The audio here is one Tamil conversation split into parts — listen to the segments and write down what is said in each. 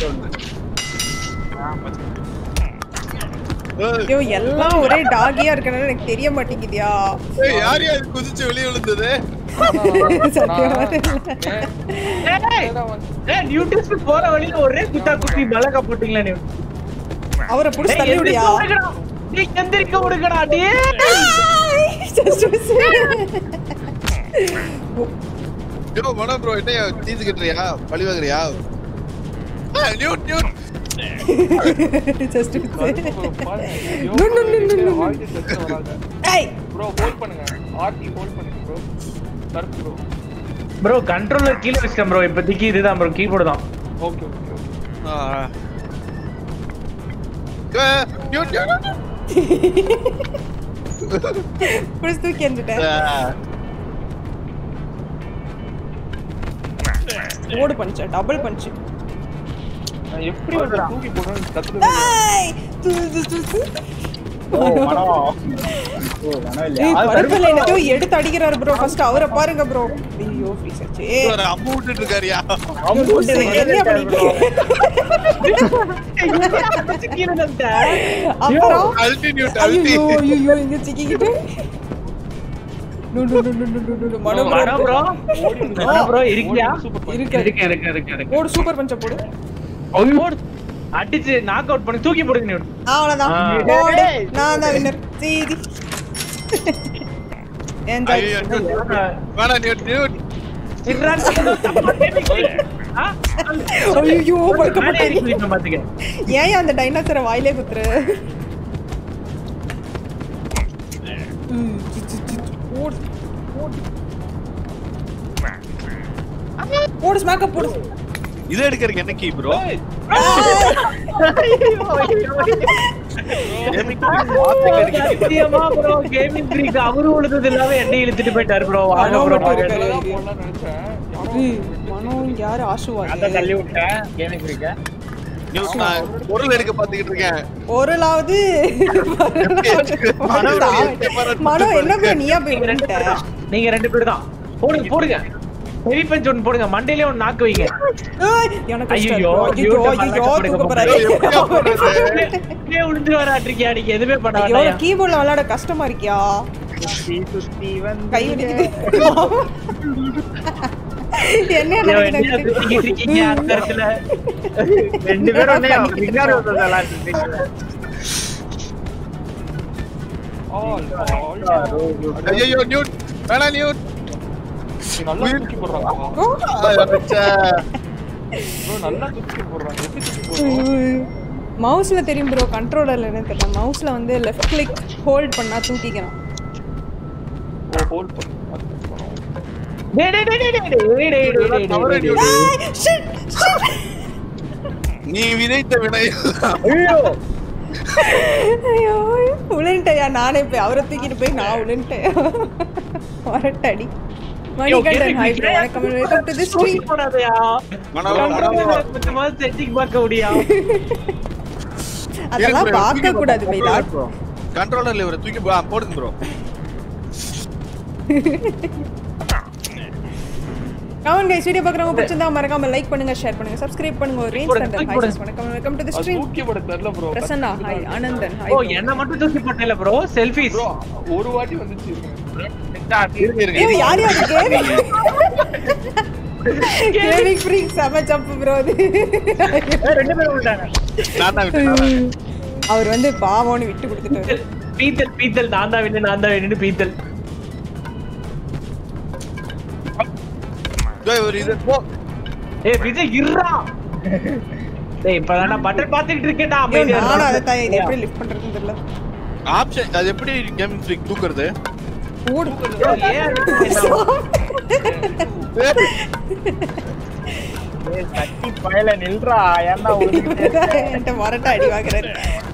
ஏய், ஐயோ எல்லாம் ஒரே டாகியா இருக்கனால எனக்கு தெரிய மாட்டேங்குதியா ஏய், யார் யார் குதிச்சு வெளியே விழுந்தது சத்தியமா தெரியல ஏய், ஏய், நியூட்ரிஸ்க்கு போற வழியில ஒரே குத்தா குத்தி பலகா போட்டீங்களா நீ அவரை புடிச்சு டேய், தள்ளி விடியா எந்திரிக்க விடுங்கடா. டேய், எந்திரிக்க விடுங்கடா, டேய். Just miss. Yo Mano bro என்ன தீந்து கட்டுறியா பழி வாங்குறியா ஏய், நியூட் நியூட் Just miss. No, no, no, no, no. ஏய் ப்ரோ ஹோல்ட் பண்ணுங்க ஆர்டி ஹோல்ட் பண்ணுங்க ப்ரோ கருப்பு ப்ரோ bro கண்ட்ரோலர் கீழ வச்சிட்டேன் ப்ரோ இப்போதைக்கு இதுதான் ப்ரோ கீபோர்டு தான் ஓகே ஓகே ஓகே நியூட் நியூட் புடிச்சு தூக்கி எறிஞ்சிட்டேன் ஓடு பஞ்சு டபுள் பஞ்சு நான் எப்படி வந்து தூக்கி போடுறேன்னு கத்துறது ஏய் து- து- து- து. ஓ மனோ ஓ மனோ ஏய் இல்லையா பரப்பில் என்னத்தையோ எடுத்து அடிக்கிறாரு ப்ரோ ஃபர்ஸ்ட் அவரை பாருங்க ப்ரோ ஐயோ ஃப்ரீஸ் ஆச்சு ஏய், ஒரு அம்மு விட்டுட்டு இருக்காருயா என்ன பண்ணிட்டு கீழே வந்துட்டேன் அப்புறம் அல்டி நியூட் அல்டி ஐயோ ஐயோ இங்க சிக்கிக்கிட்டு no no no no no no no Mano Mano bro Mano bro இருக்கியா இருக்கு இருக்கு இருக்கு இருக்கு இருக்கு போடு சூப்பர் பஞ்ச போடு போடு. அடிச்சு நாக் அவுட் பண்ணி தூக்கி போடுங்க நியூட் அவ்வளவுதான் ஆ. போடு நான் தான் வின்னர் சீதி என்ஜாய் ஐயோ நியூட் வேணா நியூட் நியூட் ஐயோ படுக்கப்பட்டேன் பாத்துக்க ஏன் அந்த டைனோசரை வாயிலே குத்துற ம், சி, சி, சி, சி. போடு போடு ஸ்மாக்க போடு இதை எடுக்கிறதுக்கு என்ன கீ ப்ரோ சத்தியமா ப்ரோ கேமிங் ஃப்ரீக் அவரு உழுது இல்லாம என்னை இழுத்துட்டு போயிட்டாரு ப்ரோ வாங்க மனோ ப்ரோ மட்டும் இருக்காரு. போடலாம்னு நினைச்சேன் ஏய், மனோ யாரு ஆசுவா அதான் தள்ளி விட்டேன் கேமிங் ஃப்ரீக்க நியூட் நான் பொருள் எடுக்க பாத்துக்கிட்டு இருக்கேன் ஒருலாவது மனோ மனோ என்ன ப்ரோ நீயா போய் விழுந்துட்ட நீங்க ரெண்டு பேரும் தான் போடுங்க போடுங்க ஹெவி பஞ்ச் ஒன்று போடுங்க மண்டையிலே ஒன்று நாக்கு வைங்க ஏய், எனக்கு ஐயோ, ஐயோ ஐயோ YouTube ஐயோ மேல தூக்க போறாரு அப்படியே விழுந்து வராட்டிருக்கியா நீங்க எதுவுமே பண்ண ஐயோ வேண்டாம் கீபோர்ட்ல விளையாட கஷ்டமா இருக்கியா சுத்தி சுத்தி வந்து கை வலிக்குது என்ன ஐயோ, என்ன நினைக்கிறேன் சுத்திக்கிட்டு இருக்கீங்க அந்த இடத்துல ரெண்டு பேரும் ஒண்ணே விங்காரம் வந்து விளையாண்டுட்டு இருக்கீங்க. ஆல் ஆல் ஐயோ நியூட் வேணா நியூட் நல்லா தூக்கி போடுறாங்க ப்ரோ நல்லா தூக்கி போடுறாங்க எப்படி தூக்கி போடுறோம் மவுஸ்ல தெரியும் ப்ரோ கண்ட்ரோலர்ல என்ன தெரியல மவுஸ்ல வந்து லெஃப்ட் கிளிக் ஹோல்ட் பண்ணா தூக்கிக்கலாம் ஓ ஹோல்ட் பண்ணு அது பண்ணுவோம் டேய், டேய், டேய், டேய், டேய், டேய், டேய், டேய், டேய், தவறு டேய், நியூட். டேய். ஏய், shit, shit. நீ விதைத்த வினை ஐயோ ஐயோ உளுன்ட்டயா நானே போய் அவரை தூக்கிட்டு போய் நான் உளுன்ட்டேன் வரட்டடி மணிகண்டன் ஹாய் ப்ரோ வணக்கம் வெல்கம் டு தி தூக்கி ஸ்ட்ரீம் போடாதயா மனோ கண்ட்ரோலர்ல கொஞ்சமாவது செட்டிங் பார்க்க முடியும் அதெல்லாம் பார்க்க கூடாது பைலா கண்ட்ரோலர்ல இவரை தூக்கி போ- ஆ, போடுங்க ப்ரோ கமெண்ட் கைஸ் வீடியோ பார்க்குறவங்க பிடிச்சிருந்தா மறக்காம லைக் பண்ணுங்க ஷேர் பண்ணுங்க சப்ஸ்கிரைப் பண்ணுங்க ஒரு ரேஞ்ச் போடுங்க, தண்டர் தூக்கி ஹாய் போடுங்க. வணக்கம் வெல்கம் டு தி அது ஸ்ட்ரீம் தூக்கி போட தெரியல bro Prasanna hi Anandan oh hi என்ன மட்டும் தூக்கி போட்டேல ப்ரோ செல்ஃபிஸ் ப்ரோ ஒரு வாட்டி வந்துச்சு இருங்க இருங்க ஐயோ யார் யார் கேமிங் கேமிங் ஃப்ரீக் செம ஜம்ப் ப்ரோ அது ரெண்டு பேரும் விட்டாங்க நான் தான் விட்டேன் அவர் வந்து பாவம்னு விட்டு கொடுத்துட்டாரு பீத்தல் பீத்தல் நான் தான் வேணும் நான் தான் வேணும்னு பீத்தல் இதோ இவர் இது போ ஏய் விஜய் இருடா டேய் இப்ப நான் பட்டன் பாத்துக்கிட்டு இருக்கேன்டா ஐயோ, அமைதியா நானும் இருடா. அதை தான் இது எப்படி லிஃப்ட் பண்றதுன்னு தெரியல ஆப்ஷன் அது எப்படி கேமிங் ஃப்ரீக் தூக்குறது ஓடு ஏய், ஏன் ஏய், சட்டி பயல நில்றா ஏன்டா ஒழுங்கு என்கிட்ட வரட்ட அடி வாங்குறாரு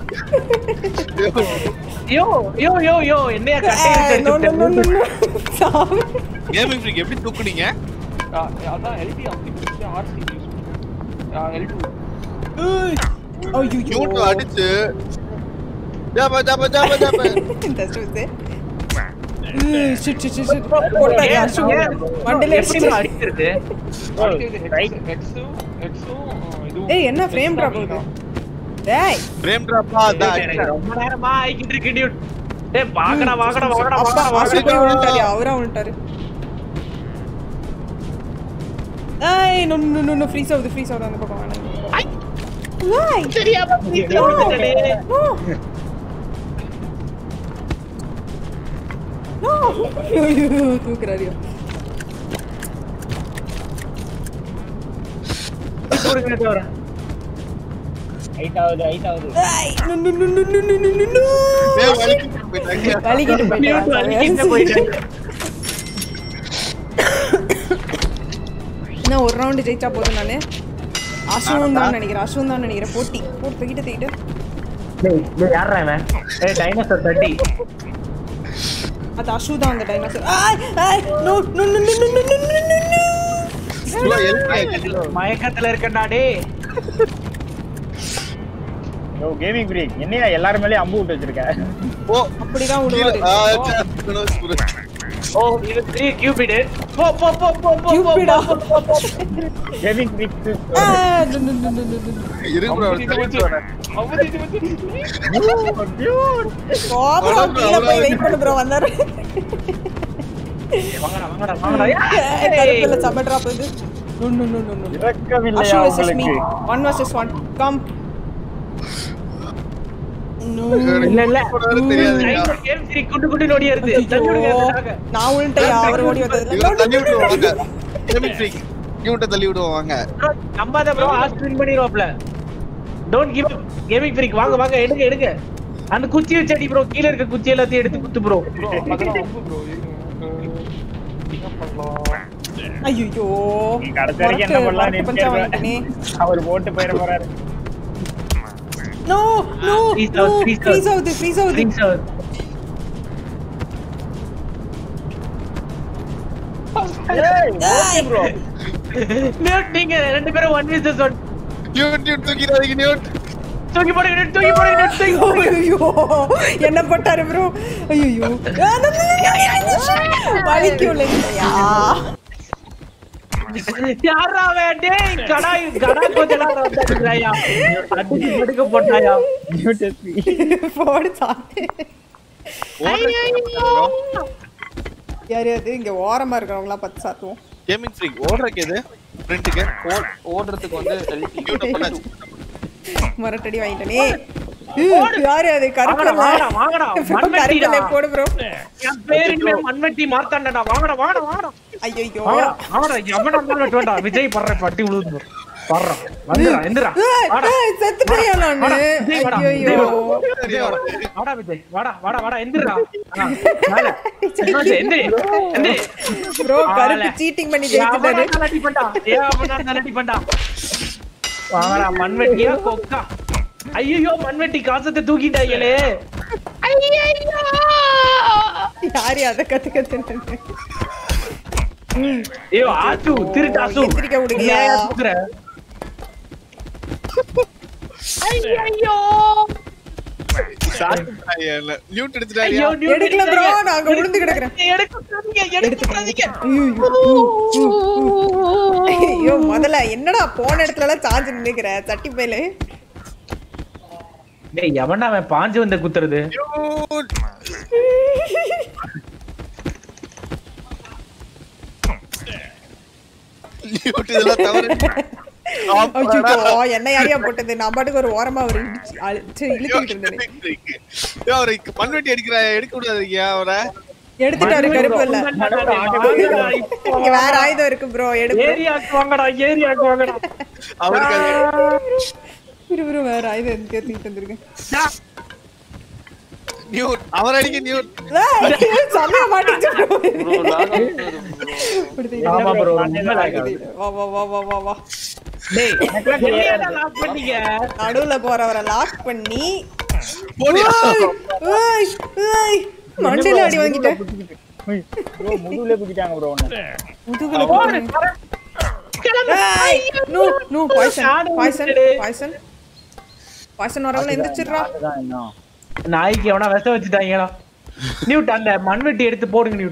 யோ யோ யோ யோ என்னையா கட்டை ஏய், no, no, no, no, no. சாமி. கேமிங் ஃப்ரீக் எப்படி தூக்குனீங்க அதான் எல்டி அப்படி ஆர்சி யூஸ் எல் டூ ஐயோ. நியூட் அடிச்சு ஜாபா ஜாபா ஜாபா ஜாபா இந்த சுத்து. ம், shit, shit, shit, shit. போட்டாரு, ஏன், அசு. ஏன்? மண்டையில எப்படி அடிச்சிட்டு. அடிக்கிறது எக்ஸும் எக்ஸும் இது ஏய் என்ன ஃப்ரேம் டிராப் ஆகுது டேய் பிரேம் டிராப்பா அதான் எனக்கு ரொம்ப நேரமா ஆயிக்கிட்டு இருக்கு டியூட் டேய் வாங்கடா வாங்கடா வாங்கடா அப்பா வாங்கடா ஆசு போய் வாங்கடா விழுந்துட்டாரு அவரா விழுந்துட்டாரு ஏய் no no no no freeze ஆகுது ஃப்ரீஸ் ஆகுது அந்த பக்கம் வேணாம் ஏய் தெரியாம வீட்டுல விழுந்துட்டே நோ நோ ஐயோ தூக்குறாரு கொடுங்க தவிர ஹைட் ஆகுது ஹைட் ஆகுது ஏய் no no no no no no no no ஏய், வலிக்கிட்டு போயிட்டாங்க. வலிக்கிட்டு டியூட் வலிக்கிட்டு போயிட்டான் போயிட்டாங்க இன்னும் ஒரு ரவுண்டு ஜெயிச்சா போதும் நானு அசுவம் தான் நினைக்கிறேன் அசுவம் தான் நினைக்கிறேன் போட்டி போட்டு தூக்கிட்டு தூக்கிட்டு டேய் டேய் யாரா இவன் ஏய் டைனோசர் தட்டி அது அசு தான் அந்த டைனோசர் ஆய் ஆய் no no no no no no no no no bro, help me. மயக்கத்துல இருக்கேன்டா டேய் யோ கேமிங் பிரேக் என்னையா எல்லாரும் மேலயும் அம்பு விட்டு வச்சிருக்க ஓ, அப்படிதான் கீழே. விடுவாரு ஆ, சரி, bro. ஓ இது த்ரீ கியூபிட் போ போ போ போ போ Cupid-ஆ? கேமிங் பிரேக் ஆ, no, no, no, no, no, no. இரு bro, அம்பு தீட்டு தள்ளிட்டு போச்சு. வரேன். அம்பு தீட்டு போச்சு. போ bro, கீழே போய் வெயிட் பண்ணு ப்ரோ வந்தாரு வாங்கடா வாங்கடா வாங்கடா ஏய், கருப்புல சம டிராப் இது no no no no no இறக்கம் அசு இல்லையா வெர்சஸ் மீ உங்களுக்கு one versus one come no இல்ல இல்ல போனாலும் தெரியாதுயா. கேம் சரி குண்டு குண்டு நோடியாருது தள்ளி விடுங்க அந்த dog-அ. நான் உள்ட்டேன் அவர் ஓடி வந்தது இவரை தள்ளி விடுவோம் வாங்க Gaming freak. இவன்கிட்ட தள்ளி விடுவோம் வாங்க Bro, நம்பாத ப்ரோ ஆஸ்ட் வின் பண்ணிடுவாப்ல don't give up gaming freak வாங்க வாங்க எடுங்க எடுங்க அந்த குச்சி வச்சு அடி ப்ரோ கீழ இருக்க குச்சி எல்லாத்தையும் எடுத்து குத்து ப்ரோ Bro, அதெல்லாம் அம்பு bro. இருங்க. என்ன பண்ணலாம்? ஐயோ நீ கடைசி வரைக்கும் என்ன பண்ணலாம் பஞ்சா வாங்கிட்டேனே அவர் போட்டு போயிட போறாரு no no Freeze no out, freeze out. Freeze ஆகுது ஃப்ரீஸ் ஆகுது ட்ரிங்க்ஸ் அவர் ஏய், ப்ரோ நியூட் நீங்க ரெண்டு பேரும் ஒன் விஸ் ஒன் நியூட் நியூட் தூக்கிடாதீங்க நியூட் தூக்கி போடுங்க நியூட் தூக்கி போடுங்க நியூட் தூக்கி போடுங்க ஐயோ என்ன போட்டாரு ப்ரோ ஐயோ வலிக்கும் இல்லையா யாரா அவன் டேய் கடா கடா கொஞ்சலாம் வந்தாயா அடிச்சு படுக்க போட்டாயா நியூட் எஸ்பி போடு சாத்து யாரு அது இங்க ஓரமா இருக்கிறவங்களாம் பத்து சாத்துவோம் கேமிங் ஃப்ரீக் ஓடுறக்கு எது ஃப்ரெண்டுக்கு ஓ- ஓடுறதுக்கு வந்து LT. நியூட்ட பண்ணாச்சு மரட்டடி வாங்கிட்டனே யாரு அது கருப்பு வாங்கடா, வாங்கடா, மண்வெட்டிடா. கருப்பு போடு ப்ரோ என் பேர் இனிமே மண்வெட்டி மார்த்தாண்டடா வாங்கடா வாங்கடா வாங்கடா ஐயோ வாங்கடா வாங்கடா எவனா இருந்தாலும் வெட்ட வேண்டாம் விஜய் படுற பட்டி விழுந்து படுறா வந்துடா எந்திரா வாடா செத்துட்டேயா நானு வாடா, விஜய் வாடா, ஐயோ விஜய் வாடா. வாடா விஜய் வாடா வாடா வாடா எந்திரா ஆ, மேல. என்னாச்சு? எந்திரி எந்திரி ப்ரோ கருப்பு ஆளே. சீட்டிங் பண்ணி எவனா ஜெயிச்சுட்டாரு இருந்தாலும் அடி பண்ணா. எவனா இருந்தாலும் அடி பண்ணா. வாங்கடா மண்வெட்டியா கொக்கா ஐயோ மண்வெட்டி காசத்தை தூக்கிட்டாங்களே யாரு அத கத்து கத்து ஐயோ ஆசு திருட்டாசு எந்திரிக்க விடுங்கயா. ஏன் தூக்குற? நியூட் ஐயோ, எடுத்துட்டாரியா நியூ எடுக்கல ப்ரோ எடுக்காதீங்க. நான் அங்க விழுந்து கிடக்குறேன் எடுக்காதீங்க, எடுக்காதீங்க. ஐயோ முதல்ல என்னடா போன இடத்துல எல்லாம் சார்ஜ் நின்னுக்கிற தட்டி போயில டேய் எவன்டா அவன் பாஞ்சு வந்து குத்துறது நியூட் நியூட் இதெல்லாம் தவறு ஐயோ என்ன யாரையா போட்டது நான் பாட்டுக்கு ஒரு ஓரமா ஒரு இடிச்சு அழு- சரி, இழுத்துக்கிட்டு இருந்தேன் அவரை மண்வெட்டி அடிக்கிற எடுக்க விடாதீங்க அவரை எடுத்துட்டாரு கருப்பு இல்ல இங்க வேற ஆயுதம் இருக்கு ப்ரோ எடுப்பு ஏரியாக்கு வாங்கடா ஏரியாக்கு வாங்கடா அவருக்கு அது இரு இரு வேற ஆயுதம் எதுக்கு எடுத்துக்கிட்டு வந்திருக்கேன் நியூட் அவர் அடிக்க நியூட் ஏய், செமையா மாட்டிக்கிச்சு bro. Bro, lag ஆகுது bro. இப்படி ஆமா தெரியுது. ப்ரோ ரொம்ப lag ஆகுது. வா வா வா வா வா வா டேய் என்னடா lock பண்ணீங்க நடுவுல போறவரை லாக் பண்ணி போடியா ஏய், ஏய், மண்டையில அடி வாங்கிட்டேன் ப்ரோ முதுகுல குத்திட்டாங்க ப்ரோ ஒன்னு முதுகுல போடு, குத்துறேன். தர- கிளம்பு. ஏய், no, no, poison, நானும் poison, விட்டுடு. poison. poison வரவங்கள எந்திரிச்சிடுறா. அதுதான் இன்னும் நாய்க்கு எவனா விஷம் வச்சுட்டாங்களா நியூட் அந்த மண்வெட்டி எடுத்து போடுங்க நியூட்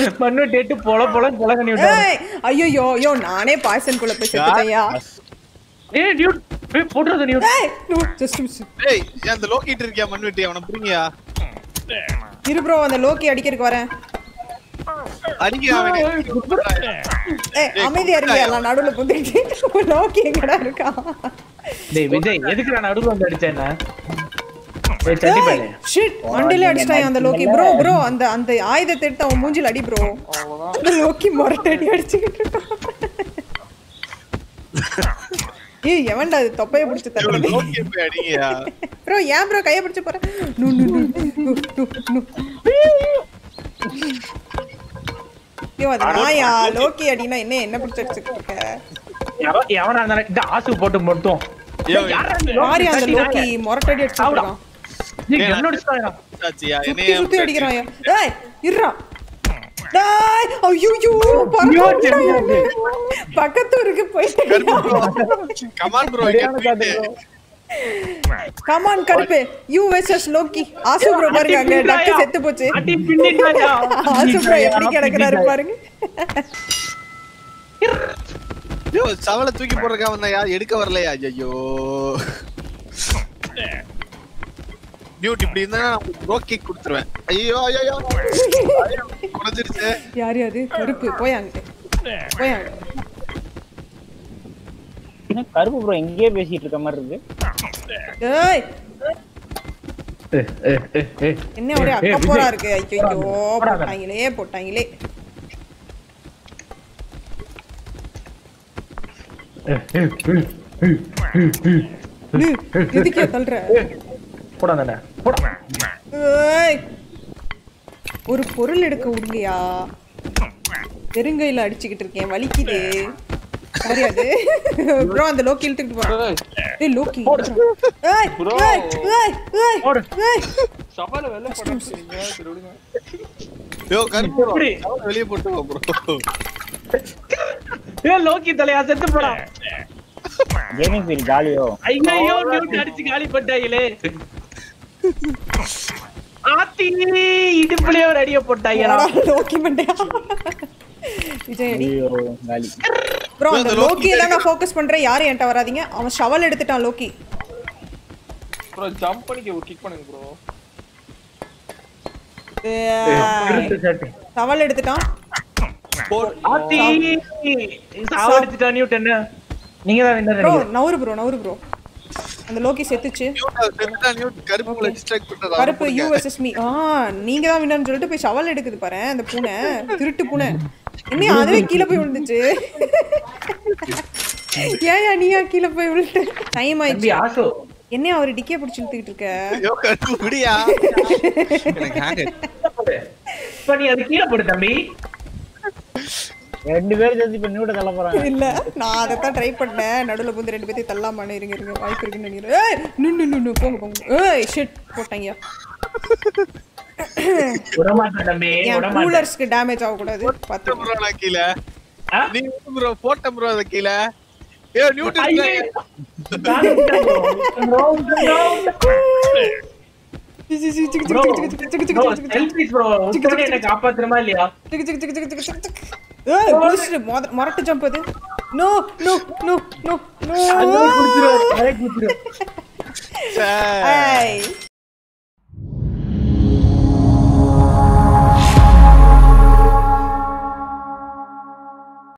மண்ணு டேட்டு பொல பொல பொல பண்ணி விட்டாங்க ஏய் ஐயோ ஐயோ நானே பாய்சன் குள்ள போய் செத்துட்டேன்யா ஏய் டியூட் ஏய் போடுறது டியூட் ஏய் நோ ஜஸ்ட் மிஸ் ஏய் ஏன் அந்த லோக்கிட்டு இருக்கியா மண் வெட்டி அவனை புரியுங்கயா இரு ப்ரோ அந்த லோக்கி அடிக்கிறதுக்கு வரேன் அடிக்க அவனை ஏய் அமைதியா இருங்க எல்லாம் நடுவுல புந்துக்கிட்டு லோக்கி எங்கடா இருக்கா டேய் விஜய் எதுக்கு நான் நடுவுல வந்து அடிச்சேன் ஏய் சட்டி பாரு ஷிட் மண்டையில அடிச்சிட்டான் அந்த லோக்கி ப்ரோ ப்ரோ அந்த அந்த ஆயுதத்தை எடுத்து அவன் மூஞ்சில அடி ப்ரோ அந்த லோக்கி மொரட்டடி அடிச்சுக்கிட்டு இருக்கான் ஏய் எவன்டா அது தொப்பைய பிடிச்சு தட்டுறது லோக்கி போய் அடிங்கயா ப்ரோ ஏன் ப்ரோ கைய பிடிச்சு போற நு நு நு நு நு நு ஐயோ அது நாயா லோக்கி அடினா என்ன என்ன பிடிச்சு அடிச்சுக்கிட்டு இருக்க எவ- எவனா இருந்தாலும் இந்த ஆசு போட்டு மட்டும் ஐயோ, யாரா இந்த லோக்கி மாறி அந்த தட்டி லோக்கி நாய? மொரட்டடி அடிச்சுட்டு இருக்கான் ஏய், என்னோட ஸ்டாயா? ஆச்சியா சுத்தி என்னைய சுத்தி அடிக்கிறான் ஏய் இருடா டேய் ஐயோ ஐயோ, தெரியாது. பக்கத்தூருக்கு போயிட்டு கமான் ப்ரோ சரியான காத்து bro. கமான் கருப்பு யூ வெர்சஸ் லோக்கி ஆசு ப்ரோ பாருங்க அங்க டக்கு செத்து போச்சு அடி பின்னிட்டாயா? ஆசு ப்ரோ எப்படி கிடக்குறாரு பாருங்க ஐயோ சவலை தூக்கி போடுறக்கா வந்தாயா எடுக்க வரலையா ஐயோ டியூட் இப்படி இருந்தா நான் லோக்கி கொடுத்துருவேன் ஐயோ ஐயோ ஐயோ குறைஞ்சிருச்சு யார் யாரு கருப்பு போய் அங்கிட்டு போய் அங்கிட்டு என்ன கருப்பு ப்ரோ எங்கேயே பேசிட்டு இருக்க மாதிரி இருக்கு ஏய் ஏய், ஏய், ஏய், ஏய். என்ன ஒரே ஏய், அக்க விஜய். போரா இருக்கு ஐயோ போடாத. போட்டாங்களே போட்டாங்களே ஏய், ஏய், ஏய், ஏய், ஏய், ஏய். நீ எதுக்கே தள்ளுற போடா அந்தாண்ட, போடா. ஏய் ஒரு பொருள் எடுக்க விடுங்கயா பெருங்கையில அடிச்சுக்கிட்டு இருக்கேன் வலிக்குது சாரி அது ப்ரோ அந்த லோக்கி இழுத்துக்கிட்டு போறான் ஏய் லோக்கி ஏய் Bro. ஏய் ஏய் ஏய் போடு. ஏய் சவால வெளில போடாதீங்க சரி விடுங்க ஐயோ கருப்பு bro. எப்படி? சவலை வெளியே போட்டு வா ப்ரோ ஏய், லோக்கி தலையா செத்து போடா கேமிங் ஃபீல் ஜாலியோ ஐயோ மியூட் அடிச்சு காலி பண்ணிட்டாங்களே ஆத்தி இடுப்புலயே ஒரு அடிய போட்டாங்களா போடா, லோக்கி மண்டையா விஜய் அடி ஐயோ காலி ப்ரோ அந்த அந்த லோக்கி லோக்கி எல்லாம் நான் ஃபோக்கஸ் பண்றேன் யாரும் என்கிட்ட வராதீங்க அவன் ஷவல் எடுத்துட்டான் லோக்கி ப்ரோ ஜம்ப் பண்ணி கிக் பண்ணுங்க ப்ரோ ஷவல் எடுத்துட்டான் ஆத்தி சாவடிச்சுட்டா நியூட் என்ன நீங்க தான் வின்னர் ப்ரோ நவுரு ப்ரோ நவுரு ப்ரோ அந்த லோக்கி செத்துச்சு செத்தா நியூட் கருப்புல டிஸ்ட்ராக்ட் பண்றது கருப்பு யூ எஸ் மீ ஆ நீங்க தான் வின்னர்னு சொல்லிட்டு போய் சவால் எடுக்குது பாரு அந்த பூனை திருட்டு பூனை என்ன அதுவே கீழே போய் விழுந்துச்சு ஏயா நீயா கீழே போய் விழுந்து டைம் தம்பி ஆயிடுச்சு ஆசோ என்ன அவர் டிக்கே பிடிச்சு இழுத்துக்கிட்டு இருக்க ஐயோ கருப்பு விடியா எனக்கு ஹேங் இப்ப நீ அது கீழே போடு தம்பி ரெண்டு பேரும் சேர்த்து இப்ப நியூட்ட தள்ள போறாங்க இல்ல நான் அதை தான் ட்ரை பண்ணேன் நடுவுல வந்து ரெண்டு பேத்தையும் தள்ளாம இருங்க இருங்க வாய்ப்பு இருக்குன்னு நினைக்கிறேன் ஏய் நின்னு நின்னு போங்க போங்க ஏய் ஷிட் போட்டாங்க விடமாட்டேன் தம்பி என் விடமாட்டேன் கூலர்ஸ்க்கு டேமேஜ் ஆகக்கூடாது பார்த்து ப்ரோ நான் கீழே ஆ? நீ ப்ரோ போட்ட ப்ரோ அத கீழே ஏ நியூட் ஐயே. நானே விட்டேன் bro. Bro, bro. Bro, bro, selfish bro. உத்தரவு என்னை காப்பாத்துறமா இல்லையா சிக்கு சிக்கு சிக்கு சிக்கு சிக்கு சிக்கு ஏய் குளிச்சுட்டு மொத- மொரட்டு ஜம்ப் அது no no no no no அதுவே குடிச்சிரும், அதுவே குடிச்சிரும். ஏய்